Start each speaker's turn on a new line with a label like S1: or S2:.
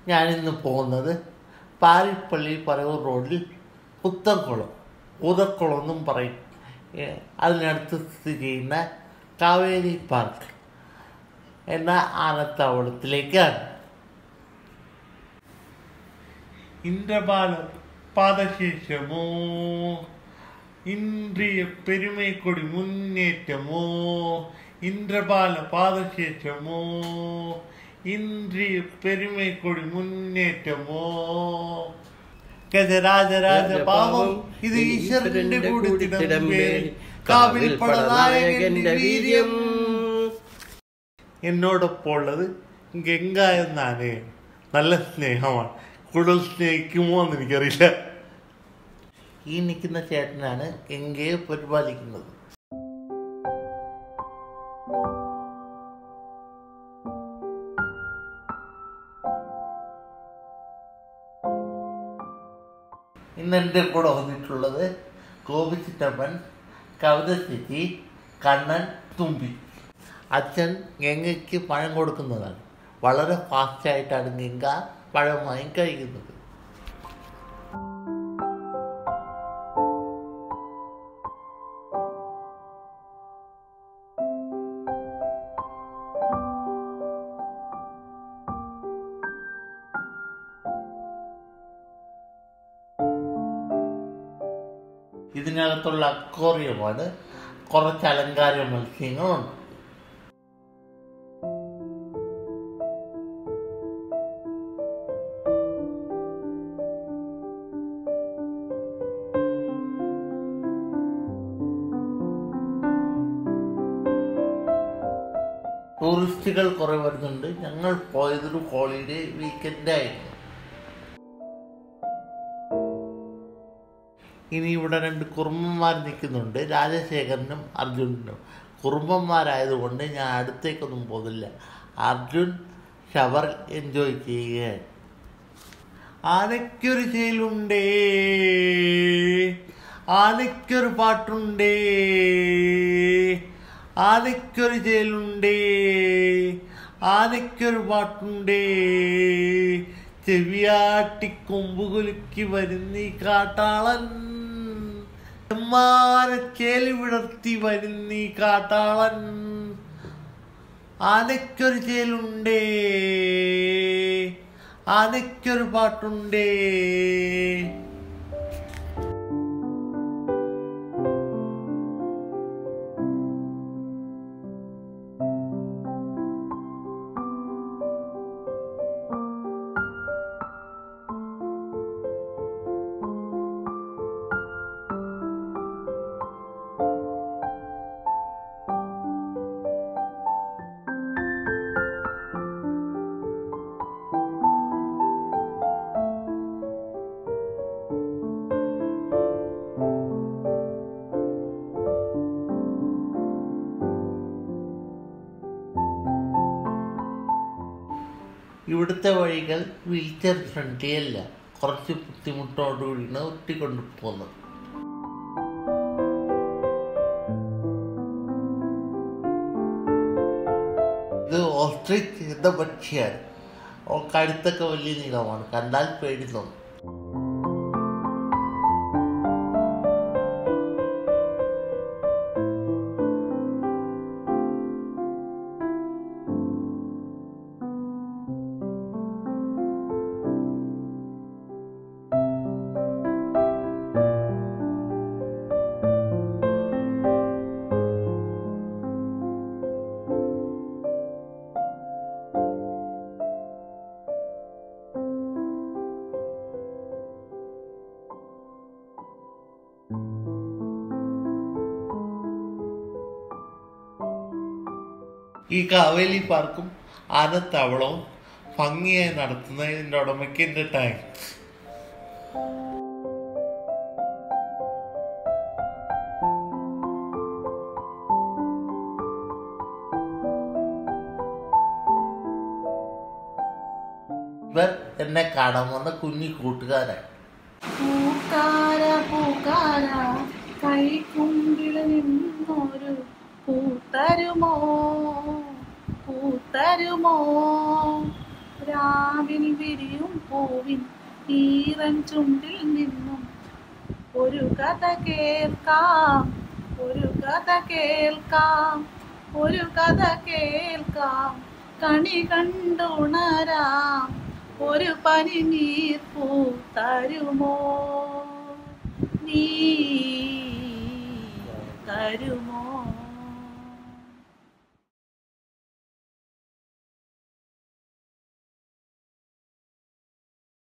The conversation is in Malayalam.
S1: ഞാനിന്ന് പോകുന്നത് പാരിപ്പള്ളി പറവൂർ റോഡിൽ പുത്തൻകുളം ഊതക്കുളം എന്നും പറയും ഏ, അതിനടുത്ത് സ്ഥിതി ചെയ്യുന്ന കാവേരി പാർക്ക് എന്ന ആനത്താവളത്തിലേക്കാണ് ഇന്ദ്രബാല പാദശേഷമോ ഇന്ദ്രിയ പെരുമൈക്കൊടി മുന്നേറ്റമോ ഇന്ദ്രബാല പാദശേഷമോ ഇന്ദ്രിയ പെരുമൈക്കൊടി മുന്നേറ്റമോ ഗജരാജരാജ പാപം ഇത് ഈശ്വരന്റെ കൂടി തിടമ്പേറി കാവിൽ പടനായകന്റെ വീര്യം എന്നോടൊപ്പം ഉള്ളത് ഗംഗ എന്നാണ് നല്ല സ്നേഹമാണ് കൂടുതൽ സ്നേഹിക്കുമോ എന്ന് എനിക്കറിയില്ല ഈ നിൽക്കുന്ന ചേട്ടനാണ് ഗംഗയെ പരിപാലിക്കുന്നത് ഇന്ന് എൻ്റെ കൂടെ വന്നിട്ടുള്ളത് ഗോപിച്ചിറ്റപ്പൻ കവിത ചേച്ചി കണ്ണൻ തുമ്പി അച്ഛൻ ഗംഗയ്ക്ക് പഴം കൊടുക്കുന്നതാണ് വളരെ ഫാസ്റ്റായിട്ടാണ് ഗംഗ പഴമായും കഴിക്കുന്നത് ഇതിനകത്തുള്ള അക്വോറിയമാണ് കുറച്ച് അലങ്കാര മത്സ്യങ്ങളുണ്ട് ടൂറിസ്റ്റുകൾ കുറെ വരുന്നുണ്ട് ഞങ്ങൾ പോയതൊരു ഹോളിഡേ വീക്കെൻഡ് ആയിരുന്നു ഇനി ഇവിടെ രണ്ട് കുറുമ്പന്മാർ നിൽക്കുന്നുണ്ട് രാജശേഖരനും അർജുനനും കുറുമ്പന്മാരായതുകൊണ്ട് ഞാൻ അടുത്തേക്കൊന്നും പോകുന്നില്ല അർജുൻ ഷവർ എൻജോയ് ചെയ്യുകയാണ് ആനയ്ക്കൊരു ചേലുണ്ടേ ആനയ്ക്കൊരു പാട്ടുണ്ടേ ആനയ്ക്കൊരു ചേലുണ്ടേ ആനയ്ക്കൊരു പാട്ടുണ്ടേ ചെവിയാട്ടി കൊമ്പുകുലുക്കി വരുന്നീ കാട്ടാളൻ ചേലി വിടർത്തി വരുന്നീ കാട്ടാളൻ ആനയ്ക്കൊരു ചേലുണ്ടേ ആനയ്ക്കൊരു പാട്ടുണ്ടേ ഇവിടുത്തെ വഴികൾ വീൽചെയർ ഫ്രണ്ട്ലി അല്ല കുറച്ച് ബുദ്ധിമുട്ടോടുകൂടിയാണ് ഒട്ടിക്കൊണ്ട് പോകുന്നത് ഇത് ഓസ്ട്രിച്ച് എന്ന പക്ഷിയാണ് ഓ, കഴുത്തൊക്കെ വലിയ നീളമാണ് കണ്ടാൽ പേടി തോന്നും ഈ കാവേലി പാർക്കും ആനത്താവളവും ഭംഗിയായി നടത്തുന്നതിൻ്റെ ഉടമയ്ക്ക് എൻ്റെ താങ്ക്സ് ഇവർ എന്നെ കാണാൻ വന്ന കുഞ്ഞി കൂട്ടുകാരാണ്
S2: പൂക്കാര പൂക്കാര കൈക്കുമ്പിൽ നിന്നൊരു പൂത്തരുമോ പൂത്തരുമോ രാവിൽ വിരിയും പൂവിൻ ഈറൻ ചുണ്ടിൽ നിന്നും ഒരു കഥ കേൾക്കാം ഒരു കഥ കേൾക്കാം ഒരു കഥ കേൾക്കാം കണി കണ്ടുണരാം ഒരു പനി നീർപ്പൂ തരുമോ നീ തരുമോ